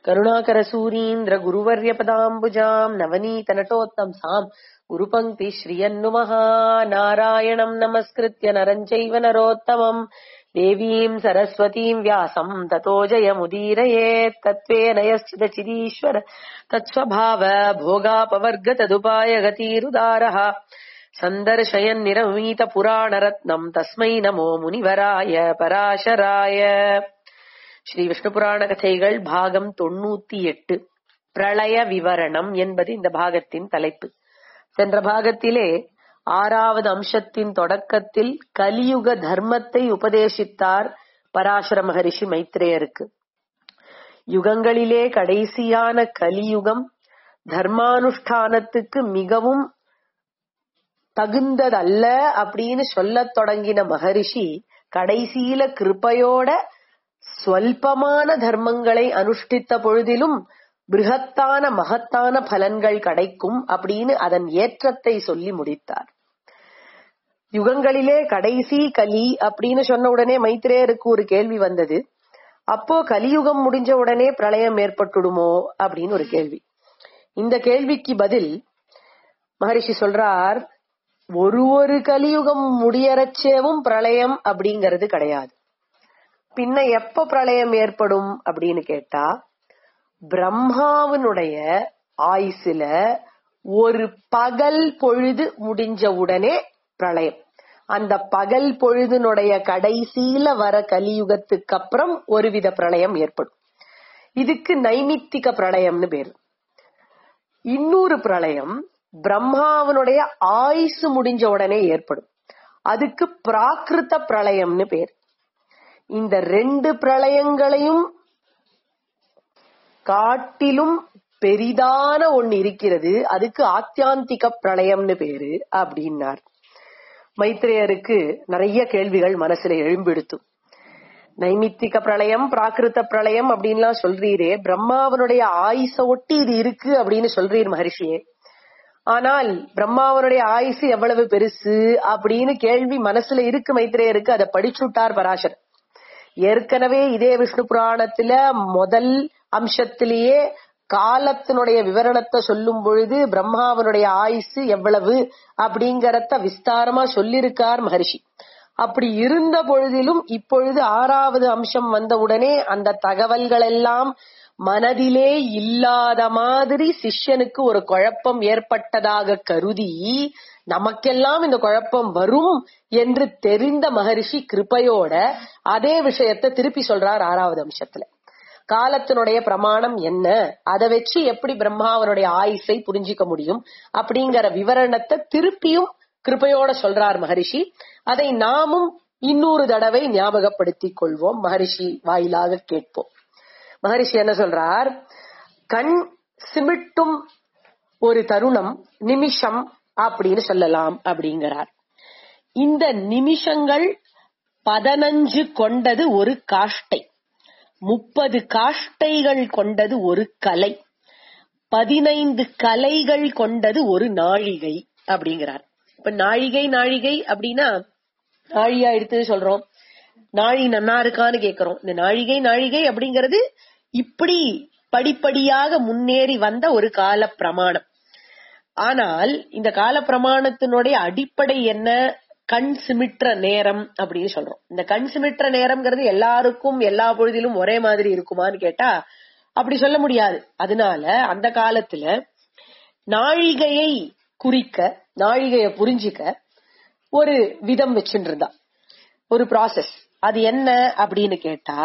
करुणाकरसूरीन्द्र गुरुवर्यपदाम्बुजाम् नवनीतनटोत्तंसाम् गुरुपङ्क्ति श्रियन्नुमः नारायणम् नमस्कृत्य नरम् चैव नरोत्तमम् देवीम् सरस्वतीम् व्यासम् ततो जयमुदीरयेत् तत्त्वेन यश्चिदचिदीश्वर तत्स्वभाव भोगापवर्ग तदुपाय गतिरुदारः सन्दर्शयन्निरमीतपुराणरत्नम् तस्मै नमो முனிவராய பராசராய ஸ்ரீ விஷ்ணு புராண கதைகள் பாகம் தொண்ணூத்தி எட்டு பிரளய விவரணம் என்பது இந்த பாகத்தின் தலைப்பு சென்ற பாகத்திலே ஆறாவது அம்சத்தின் தொடக்கத்தில் கலியுக தர்மத்தை உபதேசித்தார் பராசர மகரிஷி மைத்ரேயருக்கு யுகங்களிலே கடைசியான கலியுகம் தர்மானுஷ்டானத்துக்கு மிகவும் தகுந்ததல்ல அப்படின்னு சொல்லத் தொடங்கின மகரிஷி கடைசியில கிருப்பையோட ஸ்வல்பமான தர்மங்களை அனுஷ்டித்த பொழுதிலும் பிருகத்தான மகத்தான பலன்கள் கிடைக்கும் அப்படின்னு அதன் ஏற்றத்தை சொல்லி முடித்தார் யுகங்களிலே கடைசி கலி அப்படின்னு சொன்ன உடனே மைத்திரேயருக்கு ஒரு கேள்வி வந்தது அப்போ கலியுகம் முடிஞ்ச உடனே பிரளயம் ஏற்பட்டுடுமோ அப்படின்னு ஒரு கேள்வி இந்த கேள்விக்கு பதில் மகரிஷி சொல்றார் ஒரு ஒரு கலியுகம் முடியறச்சேவும் பிரளயம் அப்படிங்கிறது கிடையாது பின்ன எப்ப பிரளயம் ஏற்படும் அப்படின்னு கேட்டா பிரம்மாவினுடைய ஆயுசுல ஒரு பகல் பொழுது முடிஞ்ச உடனே பிரளயம் அந்த பகல் பொழுதுனுடைய கடைசியில வர கலியுகத்துக்கு அப்புறம் ஒருவித பிரளயம் ஏற்படும் இதுக்கு நைமித்திக பிரளயம்னு பேரு இன்னொரு பிரளயம் பிரம்மாவனுடைய ஆயுசு முடிஞ்ச உடனே ஏற்படும் அதுக்கு பிராகிருத பிரளயம்னு பேர் இந்த ரெண்டு பிரளயங்களையும் காட்டிலும் பெரிதான ஒண்ணு இருக்கிறது அதுக்கு ஆத்தியாந்திக பிரளயம்னு பேரு அப்படின்னார் மைத்ரேயருக்கு நிறைய கேள்விகள் மனசுல எழும்பெடுத்தும் நைமித்திக பிரளயம் பிராகிருத பிரளயம் அப்படின்லாம் சொல்றீரே பிரம்மாவனுடைய ஆயுச ஒட்டி இது இருக்கு அப்படின்னு சொல்றீர் மகரிஷியே ஆனால் பிரம்மாவனுடைய ஆயுசு எவ்வளவு பெருசு அப்படின்னு கேள்வி மனசுல இருக்கு மைத்ரேயருக்கு அதை படிச்சுட்டார் பராசர் ஏற்கனவே இதே விஷ்ணு புராணத்துல முதல் அம்சத்திலேயே காலத்தினுடைய விவரணத்தை சொல்லும் பொழுது பிரம்மாவனுடைய ஆயுசு எவ்வளவு அப்படிங்கறத விஸ்தாரமா சொல்லியிருக்கார் மகர்ஷி அப்படி இருந்த பொழுதிலும் இப்பொழுது ஆறாவது அம்சம் வந்தவுடனே அந்த தகவல்கள் எல்லாம் மனதிலே இல்லாத மாதிரி சிஷ்யனுக்கு ஒரு குழப்பம் ஏற்பட்டதாக கருதி நமக்கெல்லாம் இந்த குழப்பம் வரும் என்று தெரிந்த மகரிஷி கிருப்பையோட அதே விஷயத்தை திருப்பி சொல்றார் ஆறாவது அம்சத்துல காலத்தினுடைய பிரமாணம் என்ன அதை வச்சு எப்படி பிரம்மாவனுடைய ஆயுசை புரிஞ்சிக்க முடியும் அப்படிங்கிற விவரணத்தை திருப்பியும் கிருப்பையோட சொல்றார் மகரிஷி அதை நாமும் இன்னொரு தடவை ஞாபகப்படுத்திக் கொள்வோம் மகரிஷி வாயிலாக கேட்போம் மகரிஷி என்ன சொல்றார் கண் சிமிட்டும் ஒரு தருணம் நிமிஷம் அப்படின்னு சொல்லலாம் அப்படிங்கிறார் இந்த நிமிஷங்கள் பதினஞ்சு கொண்டது ஒரு காஷ்டை முப்பது காஷ்டைகள் கொண்டது ஒரு கலை பதினைந்து கலைகள் கொண்டது ஒரு நாழிகை அப்படிங்கிறார் இப்ப நாழிகை நாழிகை அப்படின்னா நாழியா எடுத்து சொல்றோம் நாழி நன்னா இருக்கான்னு கேக்குறோம் இந்த நாழிகை நாழிகை அப்படிங்கிறது இப்படி படிப்படியாக முன்னேறி வந்த ஒரு கால பிரமாணம் ஆனால் இந்த கால பிரமாணத்தினுடைய அடிப்படை என்ன கண் சிமிற்ற நேரம் அப்படின்னு சொல்றோம் இந்த கண் சிமிற்ற நேரம்ங்கிறது எல்லாருக்கும் எல்லா பொழுதிலும் ஒரே மாதிரி இருக்குமான்னு கேட்டா அப்படி சொல்ல முடியாது அதனால அந்த காலத்துல நாழிகையை குறிக்க நாழிகைய புரிஞ்சிக்க ஒரு விதம் வச்சுட்டு இருந்தா ஒரு ப்ராசஸ் அது என்ன அப்படின்னு கேட்டா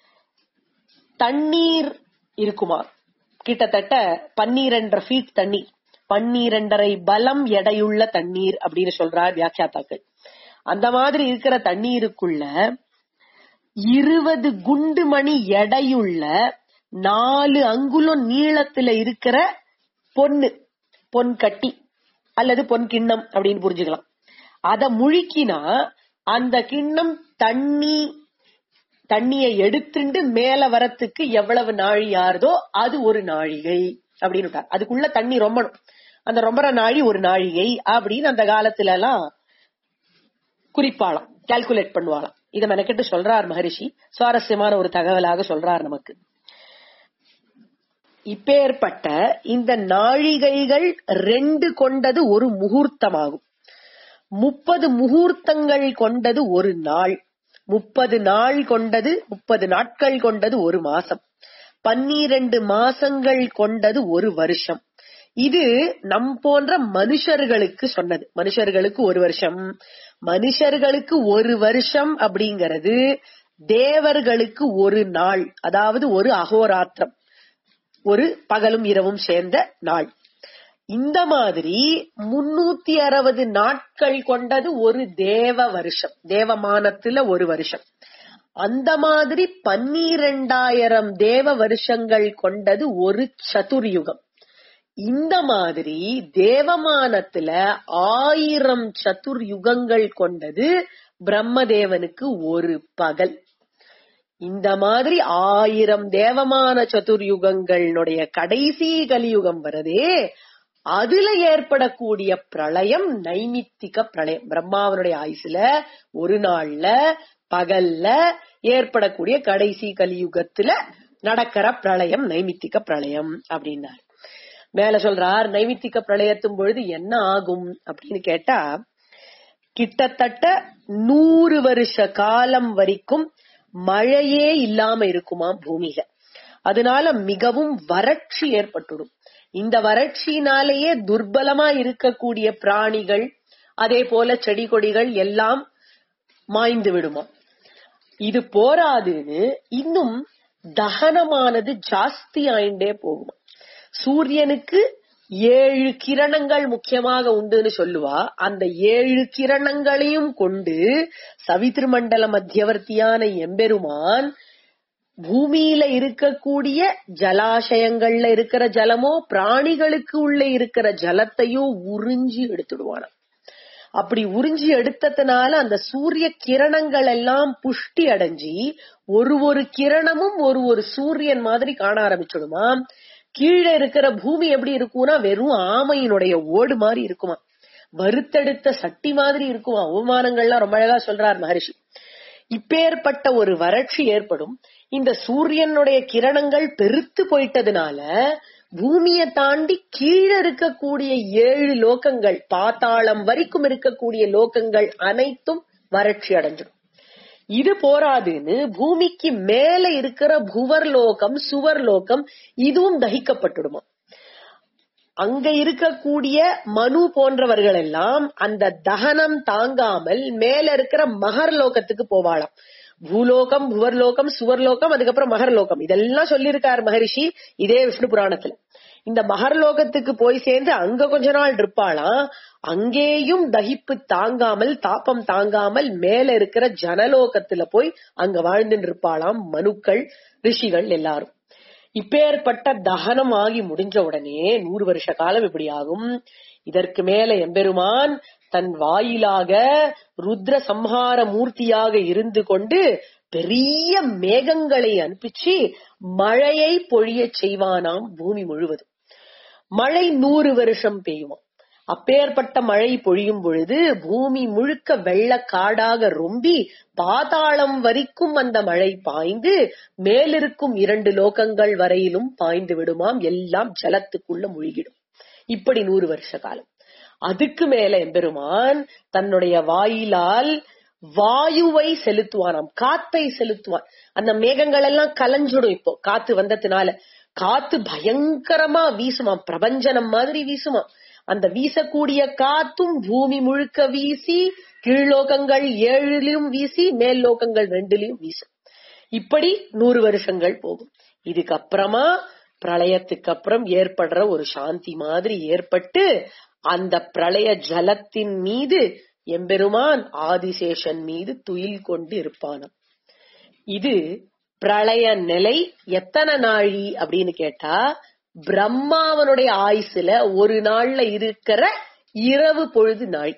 தண்ணீர் இருக்குமா கிட்டத்தட்ட பன்னிரண்டரை ஃபீட் தண்ணீர் பன்னிரண்டரை பலம் எடையுள்ள தண்ணீர் அப்படின்னு சொல்றார் வியாக்கியாத்தாக்கள் அந்த மாதிரி இருக்கிற தண்ணீருக்குள்ள இருபது குண்டு மணி எடையுள்ள நாலு அங்குலம் நீளத்துல இருக்கிற பொண்ணு பொன் கட்டி அல்லது பொன் கிண்ணம் அப்படின்னு புரிஞ்சுக்கலாம் அத முழுக்கினா அந்த கிண்ணம் தண்ணி தண்ணியை எடுத்துட்டு மேல வரத்துக்கு எவ்வளவு நாழி யாருதோ அது ஒரு நாழிகை அப்படின்னு அதுக்குள்ள தண்ணி ரொம்பணும் அந்த ரொம்பற நாழி ஒரு நாழிகை அப்படின்னு அந்த காலத்துல எல்லாம் குறிப்பாளாம் கால்குலேட் பண்ணுவாளாம் இத மெனக்கெட்டு சொல்றார் மகரிஷி சுவாரஸ்யமான ஒரு தகவலாக சொல்றார் நமக்கு இப்பேற்பட்ட இந்த நாழிகைகள் ரெண்டு கொண்டது ஒரு முகூர்த்தமாகும் முப்பது முகூர்த்தங்கள் கொண்டது ஒரு நாள் முப்பது நாள் கொண்டது முப்பது நாட்கள் கொண்டது ஒரு மாசம் பன்னிரண்டு மாசங்கள் கொண்டது ஒரு வருஷம் இது நம் போன்ற மனுஷர்களுக்கு சொன்னது மனுஷர்களுக்கு ஒரு வருஷம் மனுஷர்களுக்கு ஒரு வருஷம் அப்படிங்கிறது தேவர்களுக்கு ஒரு நாள் அதாவது ஒரு அகோராத்திரம் ஒரு பகலும் இரவும் சேர்ந்த நாள் இந்த மாதிரி முன்னூத்தி அறுபது நாட்கள் கொண்டது ஒரு தேவ வருஷம் தேவமானத்துல ஒரு வருஷம் அந்த மாதிரி பன்னிரெண்டாயிரம் தேவ வருஷங்கள் கொண்டது ஒரு சதுர்யுகம் இந்த மாதிரி தேவமானத்துல ஆயிரம் சதுர் யுகங்கள் கொண்டது பிரம்மதேவனுக்கு ஒரு பகல் இந்த மாதிரி ஆயிரம் தேவமான சதுர்யுகங்களுடைய கடைசி கலியுகம் வரதே அதுல ஏற்படக்கூடிய பிரளயம் நைமித்திக பிரளயம் பிரம்மாவனுடைய ஆயுசுல ஒரு நாள்ல பகல்ல ஏற்படக்கூடிய கடைசி கலியுகத்துல நடக்கிற பிரளயம் நைமித்திக பிரளயம் அப்படின்னார் மேல சொல்றார் நைமித்திக பிரளயத்தும் பொழுது என்ன ஆகும் அப்படின்னு கேட்டா கிட்டத்தட்ட நூறு வருஷ காலம் வரைக்கும் மழையே இல்லாம இருக்குமா பூமியில அதனால மிகவும் வறட்சி ஏற்பட்டுடும் இந்த வறட்சியினாலேயே துர்பலமா இருக்கக்கூடிய பிராணிகள் அதே போல செடி கொடிகள் எல்லாம் மாய்ந்து விடுமா இது போராதுன்னு இன்னும் தகனமானது ஜாஸ்தி ஆயிண்டே போகுமா சூரியனுக்கு ஏழு கிரணங்கள் முக்கியமாக உண்டுன்னு சொல்லுவா அந்த ஏழு கிரணங்களையும் கொண்டு சவித்ருமண்டல மத்தியவர்த்தியான எம்பெருமான் பூமியில இருக்கக்கூடிய ஜலாசயங்கள்ல இருக்கிற ஜலமோ பிராணிகளுக்கு உள்ள இருக்கிற ஜலத்தையும் உறிஞ்சி எடுத்துடுவானாம் அப்படி உறிஞ்சி எடுத்ததுனால அந்த சூரிய கிரணங்கள் எல்லாம் புஷ்டி அடைஞ்சி ஒரு ஒரு கிரணமும் ஒரு ஒரு சூரியன் மாதிரி காண ஆரம்பிச்சிடுமா கீழே இருக்கிற பூமி எப்படி இருக்கும்னா வெறும் ஆமையினுடைய ஓடு மாதிரி இருக்குமா வறுத்தெடுத்த சட்டி மாதிரி இருக்குமா அவமானங்கள்லாம் ரொம்ப அழகா சொல்றார் மகரிஷி இப்பேற்பட்ட ஒரு வறட்சி ஏற்படும் இந்த சூரியனுடைய கிரணங்கள் பெருத்து போயிட்டதுனால பூமியை தாண்டி கீழே இருக்கக்கூடிய ஏழு லோகங்கள் பாத்தாளம் வரைக்கும் இருக்கக்கூடிய லோகங்கள் அனைத்தும் வறட்சி அடைஞ்சிடும் இது போராதுன்னு பூமிக்கு மேல இருக்கிற புவர் லோகம் சுவர் லோகம் இதுவும் தகிக்கப்பட்டுடுமா அங்க இருக்கக்கூடிய மனு போன்றவர்கள் எல்லாம் அந்த தகனம் தாங்காமல் மேல இருக்கிற மகர் லோகத்துக்கு போவாளாம் பூலோகம் புவர்லோகம் சுவர்லோகம் அதுக்கப்புறம் மகர்லோகம் இதெல்லாம் சொல்லியிருக்கார் மகரிஷி இதே விஷ்ணு புராணத்துல இந்த மகர்லோகத்துக்கு போய் சேர்ந்து அங்க கொஞ்ச நாள் இருப்பாளாம் அங்கேயும் தகிப்பு தாங்காமல் தாப்பம் தாங்காமல் மேல இருக்கிற ஜனலோகத்துல போய் அங்க வாழ்ந்துட்டு இருப்பாளாம் மனுக்கள் ரிஷிகள் எல்லாரும் இப்பேற்பட்ட தகனம் ஆகி முடிஞ்ச உடனே நூறு வருஷ காலம் இப்படி ஆகும் இதற்கு மேல எம்பெருமான் தன் வாயிலாக ருத்ர சம்ஹார மூர்த்தியாக இருந்து கொண்டு பெரிய மேகங்களை அனுப்பிச்சு மழையை பொழிய செய்வானாம் பூமி முழுவதும் மழை நூறு வருஷம் பெய்யுமா அப்பேற்பட்ட மழை பொழியும் பொழுது பூமி முழுக்க வெள்ள காடாக ரொம்பி பாதாளம் வரைக்கும் அந்த மழை பாய்ந்து மேலிருக்கும் இரண்டு லோகங்கள் வரையிலும் பாய்ந்து விடுமாம் எல்லாம் ஜலத்துக்குள்ள முழுகிடும் இப்படி நூறு வருஷ காலம் அதுக்கு மேல எம்பெருமான் தன்னுடைய வாயிலால் வாயுவை செலுத்துவானாம் காத்தை செலுத்துவான் அந்த மேகங்கள் எல்லாம் கலைஞ்சிடும் இப்போ காத்து வந்ததுனால காத்து பயங்கரமா வீசுமாம் பிரபஞ்சனம் மாதிரி வீசுமாம் அந்த வீசக்கூடிய காத்தும் பூமி முழுக்க வீசி கீழ்லோகங்கள் ஏழிலும் வீசி மேல் லோகங்கள் ரெண்டுலயும் வீசும் இப்படி நூறு வருஷங்கள் போகும் இதுக்கப்புறமா பிரளயத்துக்கு அப்புறம் ஏற்படுற ஒரு சாந்தி மாதிரி ஏற்பட்டு அந்த பிரளய ஜலத்தின் மீது எம்பெருமான் ஆதிசேஷன் மீது துயில் கொண்டு இருப்பானாம் இது பிரளய நிலை எத்தனை நாழி அப்படின்னு கேட்டா பிரம்மாவனுடைய ஆயுசுல ஒரு நாள்ல இருக்கிற இரவு பொழுது நாள்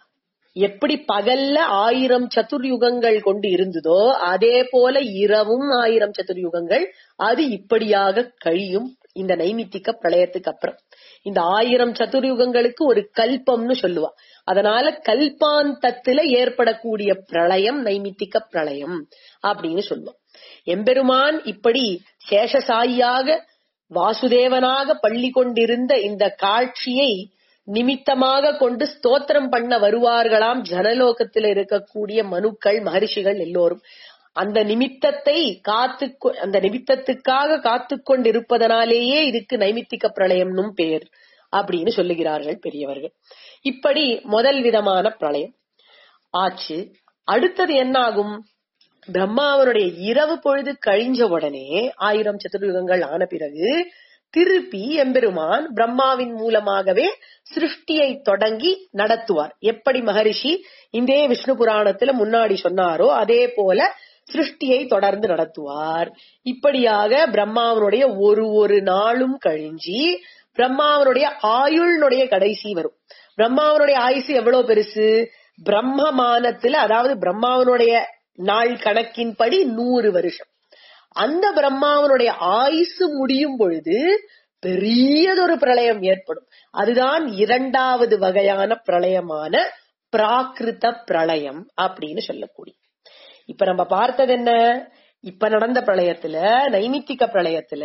எப்படி பகல்ல ஆயிரம் சதுர்யுகங்கள் கொண்டு இருந்ததோ அதே போல இரவும் ஆயிரம் சதுர்யுகங்கள் அது இப்படியாக கழியும் இந்த நைமித்திக பிரளயத்துக்கு அப்புறம் இந்த ஆயிரம் சதுர்யுகங்களுக்கு ஒரு கல்பம்னு சொல்லுவா அதனால கல்பாந்தத்துல ஏற்படக்கூடிய பிரளயம் நைமித்திக பிரளயம் அப்படின்னு சொல்லுவோம் எம்பெருமான் இப்படி சேஷசாயியாக வாசுதேவனாக பள்ளி கொண்டிருந்த இந்த காட்சியை நிமித்தமாக கொண்டு ஸ்தோத்திரம் பண்ண வருவார்களாம் ஜனலோகத்தில் இருக்கக்கூடிய மனுக்கள் மகரிஷிகள் எல்லோரும் அந்த நிமித்தத்தை காத்து அந்த நிமித்தத்துக்காக காத்து கொண்டிருப்பதனாலேயே இதுக்கு நைமித்திக பிரளயம்னும் பேர் அப்படின்னு சொல்லுகிறார்கள் பெரியவர்கள் இப்படி முதல் விதமான பிரளயம் ஆச்சு அடுத்தது என்ன ஆகும் பிரம்மாவனுடைய இரவு பொழுது கழிஞ்ச உடனே ஆயிரம் சதுர்யுகங்கள் ஆன பிறகு திருப்பி எம்பெருமான் பிரம்மாவின் மூலமாகவே சிருஷ்டியை தொடங்கி நடத்துவார் எப்படி மகரிஷி இந்தே விஷ்ணு புராணத்துல முன்னாடி சொன்னாரோ அதே போல சிருஷ்டியை தொடர்ந்து நடத்துவார் இப்படியாக பிரம்மாவனுடைய ஒரு ஒரு நாளும் கழிஞ்சி பிரம்மாவனுடைய ஆயுள்னுடைய கடைசி வரும் பிரம்மாவனுடைய ஆயுசு எவ்வளவு பெருசு பிரம்மமானத்துல அதாவது பிரம்மாவனுடைய நாள் கணக்கின்படி நூறு வருஷம் அந்த பிரம்மாவனுடைய ஆயுசு முடியும் பொழுது பெரியதொரு பிரளயம் ஏற்படும் அதுதான் இரண்டாவது வகையான பிரளயமான பிராகிருத பிரளயம் அப்படின்னு சொல்லக்கூடிய இப்ப நம்ம பார்த்தது என்ன இப்ப நடந்த பிரளயத்துல நைமித்திக பிரளயத்துல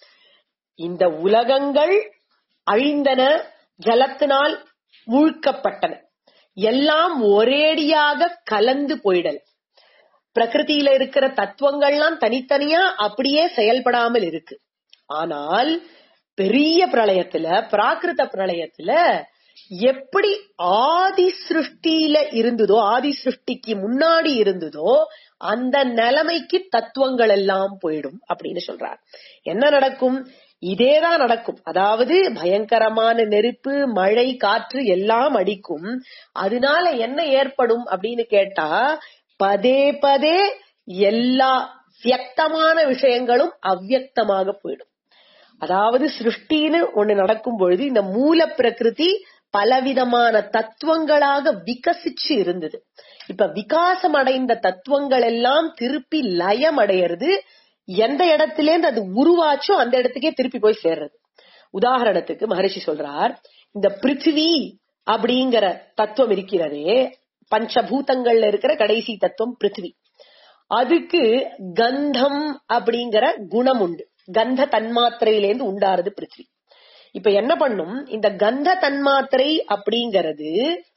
இந்த உலகங்கள் அழிந்தன ஜலத்தினால் மூழ்கப்பட்டன எல்லாம் ஒரேடியாக கலந்து போயிடல் பிரகிருதியில இருக்கிற தத்துவங்கள்லாம் தனித்தனியா அப்படியே செயல்படாமல் இருக்கு ஆனால் பெரிய பிரளயத்துல பிராகிருத பிரளயத்துல எப்படி ஆதி சிருஷ்டியில இருந்ததோ ஆதி சிருஷ்டிக்கு முன்னாடி இருந்ததோ அந்த நிலைமைக்கு தத்துவங்கள் எல்லாம் போயிடும் அப்படின்னு சொல்றார் என்ன நடக்கும் இதேதான் நடக்கும் அதாவது பயங்கரமான நெருப்பு மழை காற்று எல்லாம் அடிக்கும் அதனால என்ன ஏற்படும் அப்படின்னு கேட்டா பதே பதே எல்லா வியக்தமான விஷயங்களும் அவ்வியக்தமாக போயிடும் அதாவது சிருஷ்டின்னு ஒண்ணு நடக்கும் பொழுது இந்த மூல பிரகிருதி பலவிதமான தத்துவங்களாக விகசிச்சு இருந்தது இப்ப விகாசம் அடைந்த தத்துவங்கள் எல்லாம் திருப்பி லயம் அடையிறது எந்த இடத்துல இருந்து அது உருவாச்சோ அந்த இடத்துக்கே திருப்பி போய் சேர்றது உதாரணத்துக்கு மகரிஷி சொல்றார் இந்த பிருத்திவி அப்படிங்கிற தத்துவம் இருக்கிறதே பஞ்சபூதங்கள்ல இருக்கிற கடைசி தத்துவம் பிருத்திவி அதுக்கு கந்தம் அப்படிங்கிற குணம் உண்டு கந்த தன்மாத்திரையிலேருந்து உண்டாருது பிருத்திவி இப்ப என்ன பண்ணும் இந்த கந்த தன்மாத்திரை அப்படிங்கிறது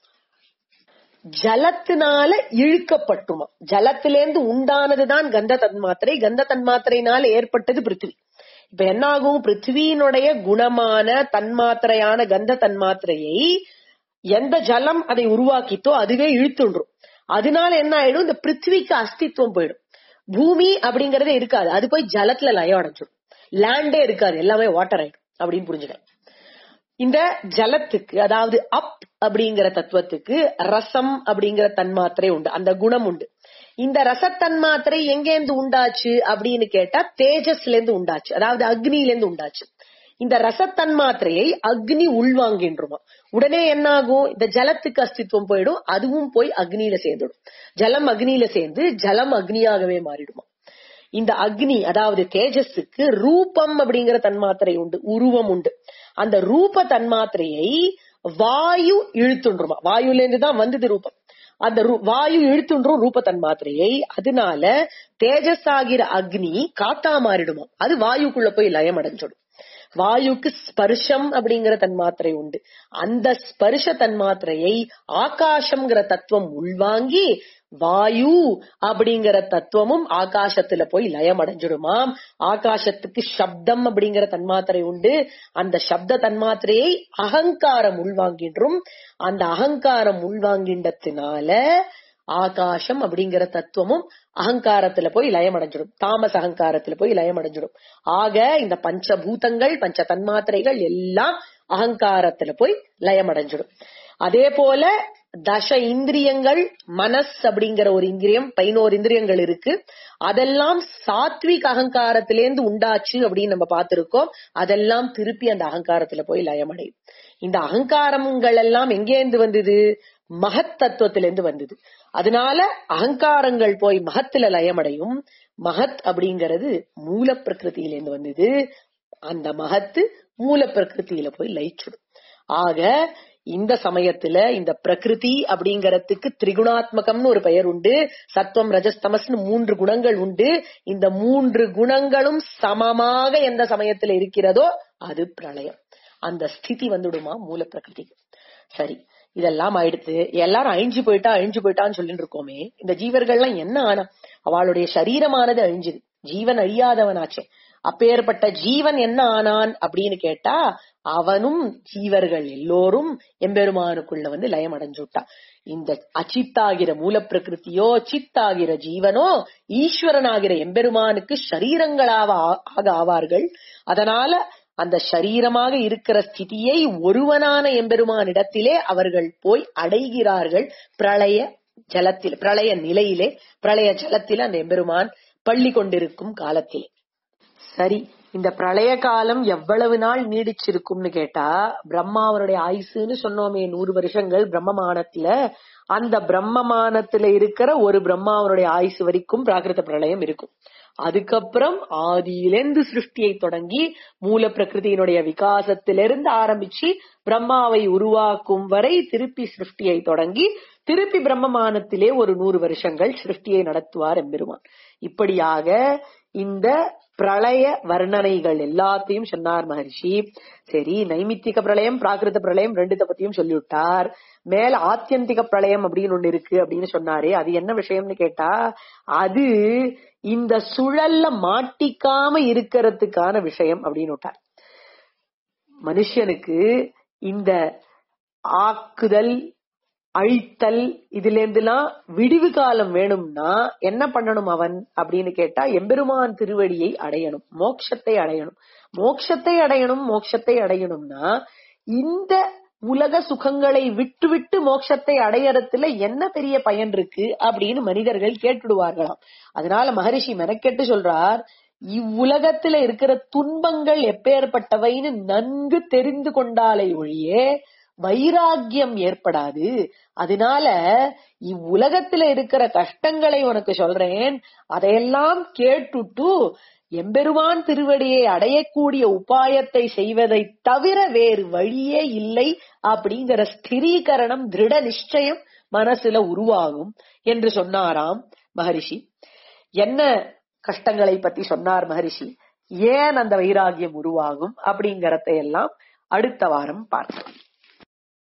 ஜலத்தினால இழுக்கப்பட்டுமா ஜலத்திலேருந்து உண்டானதுதான் கந்த தன்மாத்திரை கந்த தன்மாத்திரையினால ஏற்பட்டது பிருத்திவி இப்ப என்ன ஆகும் பிருத்திவியினுடைய குணமான தன்மாத்திரையான கந்த தன்மாத்திரையை எந்த ஜலம் அதை உருவாக்கித்தோ அதுவே இழுத்துன்றும் அதனால என்ன ஆயிடும் இந்த பிருத்திவிக்கு அஸ்தித்வம் போயிடும் பூமி அப்படிங்கறதே இருக்காது அது போய் ஜலத்துல லயம் அடைஞ்சிடும் லேண்டே இருக்காது எல்லாமே வாட்டர் ஆயிடும் அப்படின்னு புரிஞ்சுக்கலாம் இந்த ஜலத்துக்கு அதாவது அப் அப்படிங்கிற தத்துவத்துக்கு ரசம் அப்படிங்கிற தன்மாத்திரை உண்டு அந்த குணம் உண்டு இந்த ரசத்தன்மாத்திரை எங்கேருந்து உண்டாச்சு அப்படின்னு கேட்டா தேஜஸ்ல இருந்து உண்டாச்சு அதாவது அக்னியில இருந்து உண்டாச்சு இந்த ரசத்தன்மாத்திரையை அக்னி உள்வாங்கின்றுமா உடனே என்ன ஆகும் இந்த ஜலத்துக்கு அஸ்தித்வம் போயிடும் அதுவும் போய் அக்னியில சேர்ந்துடும் ஜலம் அக்னியில சேர்ந்து ஜலம் அக்னியாகவே மாறிடுமா இந்த அக்னி அதாவது தேஜஸுக்கு ரூபம் அப்படிங்கிற தன்மாத்திரை உண்டு உருவம் உண்டு அந்த ரூப தன்மாத்திரையை வாயு இழுத்துன்றுமா வாயுல இருந்து தான் வந்தது ரூபம் அந்த வாயு இழுத்துன்றும் ரூப தன்மாத்திரையை அதனால தேஜஸ் ஆகிற அக்னி காத்தா மாறிடுமா அது வாயுக்குள்ள போய் லயம் அடைஞ்சிடும் வாயுக்கு ஸ்பர்ஷம் அப்படிங்கிற தன்மாத்திரை உண்டு அந்த ஸ்பர்ஷ தன்மாத்திரையை ஆகாசம்ங்கிற தத்துவம் உள்வாங்கி வாயு அப்படிங்கிற தத்துவமும் ஆகாசத்துல போய் லயம் அடைஞ்சிடுமாம் ஆகாசத்துக்கு சப்தம் அப்படிங்கிற தன்மாத்திரை உண்டு அந்த சப்த தன்மாத்திரையை அகங்காரம் உள்வாங்கின்றும் அந்த அகங்காரம் உள்வாங்கின்றதுனால ஆகாசம் அப்படிங்கிற தத்துவமும் அகங்காரத்துல போய் லயம் அடைஞ்சிடும் தாமஸ் அகங்காரத்துல போய் லயம் அடைஞ்சிடும் ஆக இந்த பஞ்சபூதங்கள் பஞ்ச தன்மாத்திரைகள் எல்லாம் அகங்காரத்துல போய் லயம் அடைஞ்சிடும் அதே போல தச இந்திரியங்கள் மனஸ் அப்படிங்கிற ஒரு இந்திரியம் பதினோரு இந்திரியங்கள் இருக்கு அதெல்லாம் சாத்விக் அகங்காரத்திலேருந்து உண்டாச்சு அப்படின்னு நம்ம பார்த்திருக்கோம் அதெல்லாம் திருப்பி அந்த அகங்காரத்துல போய் லயமடையும் இந்த அகங்காரங்கள் எல்லாம் எங்கேருந்து வந்தது மகத் தத்துவத்திலிருந்து வந்தது அதனால அகங்காரங்கள் போய் மகத்துல லயமடையும் மகத் அப்படிங்கிறது மூல பிரகிருதியிலேருந்து வந்தது அந்த மகத்து மூல பிரகிருதியில போய் லயிச்சுடும் ஆக இந்த சமயத்துல இந்த பிரகிருதி அப்படிங்கறதுக்கு திரிகுணாத்மகம்னு ஒரு பெயர் உண்டு சத்வம் ரஜஸ்தமஸ்னு மூன்று குணங்கள் உண்டு இந்த மூன்று குணங்களும் சமமாக எந்த சமயத்துல இருக்கிறதோ அது பிரளயம் அந்த ஸ்திதி வந்துடுமா மூல பிரகிருதிக்கு சரி இதெல்லாம் ஆயிடுத்து எல்லாரும் அழிஞ்சு போயிட்டா அழிஞ்சு போயிட்டான்னு சொல்லிட்டு இருக்கோமே இந்த ஜீவர்கள்லாம் என்ன ஆனா அவளுடைய சரீரமானது அழிஞ்சுது ஜீவன் அழியாதவனாச்சே அப்பேற்பட்ட ஜீவன் என்ன ஆனான் அப்படின்னு கேட்டா அவனும் ஜீவர்கள் எல்லோரும் எம்பெருமானுக்குள்ள வந்து லயம் அடைஞ்சுட்டா இந்த அச்சித்தாகிற மூல பிரகிருதியோ சித்தாகிற ஜீவனோ ஈஸ்வரனாகிற எம்பெருமானுக்கு சரீரங்களாக ஆக ஆவார்கள் அதனால அந்த சரீரமாக இருக்கிற ஸ்திதியை ஒருவனான எம்பெருமானிடத்திலே அவர்கள் போய் அடைகிறார்கள் பிரளய ஜலத்தில் பிரளய நிலையிலே பிரளய ஜலத்தில் அந்த எம்பெருமான் பள்ளி கொண்டிருக்கும் காலத்திலே சரி இந்த பிரளய காலம் எவ்வளவு நாள் நீடிச்சிருக்கும்னு கேட்டா பிரம்மாவனுடைய ஆயுசுன்னு சொன்னோமே நூறு வருஷங்கள் பிரம்மமானத்துல அந்த பிரம்மமானத்துல இருக்கிற ஒரு பிரம்மாவனுடைய ஆயுசு வரைக்கும் பிராகிருத பிரளயம் இருக்கும் அதுக்கப்புறம் ஆதியிலிருந்து சிருஷ்டியை தொடங்கி மூல பிரகிருதியினுடைய விகாசத்திலிருந்து ஆரம்பிச்சு பிரம்மாவை உருவாக்கும் வரை திருப்பி சிருஷ்டியை தொடங்கி திருப்பி பிரம்மமானத்திலே ஒரு நூறு வருஷங்கள் சிருஷ்டியை நடத்துவார் எம்பெருமான் இப்படியாக இந்த பிரளய வர்ணனைகள் எல்லாத்தையும் சொன்னார் மகர்ஷி சரி நைமித்திக பிரளயம் பிராகிருத பிரளயம் ரெண்டுத்த பத்தியும் சொல்லிவிட்டார் மேல ஆத்தியந்திக பிரளயம் அப்படின்னு ஒண்ணு இருக்கு அப்படின்னு சொன்னாரே அது என்ன விஷயம்னு கேட்டா அது இந்த சுழல்ல மாட்டிக்காம இருக்கிறதுக்கான விஷயம் அப்படின்னு விட்டார் மனுஷனுக்கு இந்த ஆக்குதல் அழித்தல் இதுல இருந்துலாம் விடிவு காலம் வேணும்னா என்ன பண்ணணும் அவன் அப்படின்னு கேட்டா எம்பெருமான் திருவடியை அடையணும் மோட்சத்தை அடையணும் மோட்சத்தை அடையணும் மோட்சத்தை அடையணும்னா இந்த உலக சுகங்களை விட்டு விட்டு மோட்சத்தை அடையறதுல என்ன பெரிய பயன் இருக்கு அப்படின்னு மனிதர்கள் கேட்டுடுவார்களாம் அதனால மகரிஷி மெனக்கெட்டு சொல்றார் இவ்வுலகத்துல இருக்கிற துன்பங்கள் எப்பேற்பட்டவைன்னு நன்கு தெரிந்து கொண்டாலே ஒழியே வைராக்கியம் ஏற்படாது அதனால இவ்வுலகத்துல இருக்கிற கஷ்டங்களை உனக்கு சொல்றேன் அதையெல்லாம் கேட்டுட்டு எம்பெருமான் திருவடியை அடையக்கூடிய உபாயத்தை செய்வதை தவிர வேறு வழியே இல்லை அப்படிங்கிற ஸ்திரீகரணம் திருட நிச்சயம் மனசுல உருவாகும் என்று சொன்னாராம் மகரிஷி என்ன கஷ்டங்களை பத்தி சொன்னார் மகரிஷி ஏன் அந்த வைராகியம் உருவாகும் அப்படிங்கறத எல்லாம் அடுத்த வாரம் பார்க்கலாம்